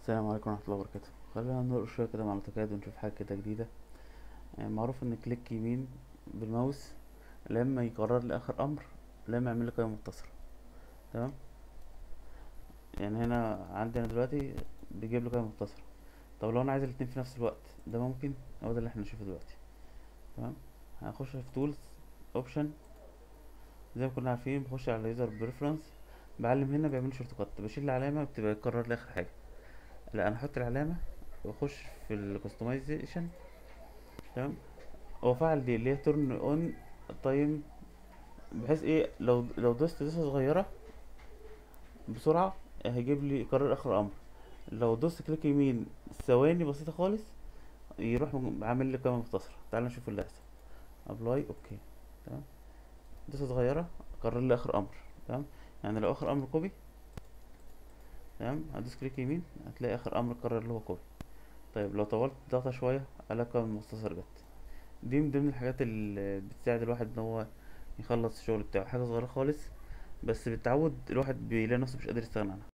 السلام عليكم ورحمة الله وبركاته خلينا نرقص شوية كده مع الأوتوكاد ونشوف حاجة كده جديدة يعني معروف إن كليك يمين بالماوس لما يقرر لي آخر أمر لما يعمل لي قائمة متصلة تمام يعني هنا عندي أنا دلوقتي بيجيب لي قائمة متصلة طب لو أنا عايز الاتنين في نفس الوقت ده ممكن هو ده اللي احنا نشوفه دلوقتي تمام هنخش في تولز اوبشن زي ما كنا عارفين بخش على يوزر بريفرنس بعلم هنا بيعمل شورت كات بشيل العلامة بتبقى يكرر لي آخر حاجة لا انا احط العلامه واخش في الكستمايزيشن تمام وافعل دي اللي هي تورن اون تايم بحيث ايه لو لو دوست دوسه صغيره بسرعه هيجيب لي قرار اخر امر لو دوست كليك يمين ثواني بسيطه خالص يروح م- عامل لي قائمه مختصره تعال نشوف اللي هيحصل ابلاي اوكي تمام دوسه صغيره قرر لي اخر امر تمام يعني لو اخر امر كوبي تمام هدوس كليك يمين هتلاقي اخر امر قرر اللي هو كوبي طيب لو طولت ضغطة شوية الاقي قائمة المختصر جت دي من ضمن الحاجات اللي بتساعد الواحد ان هو يخلص الشغل بتاعه حاجة صغيرة خالص بس بالتعود الواحد بيلاقي نفسه مش قادر يستغنى عنها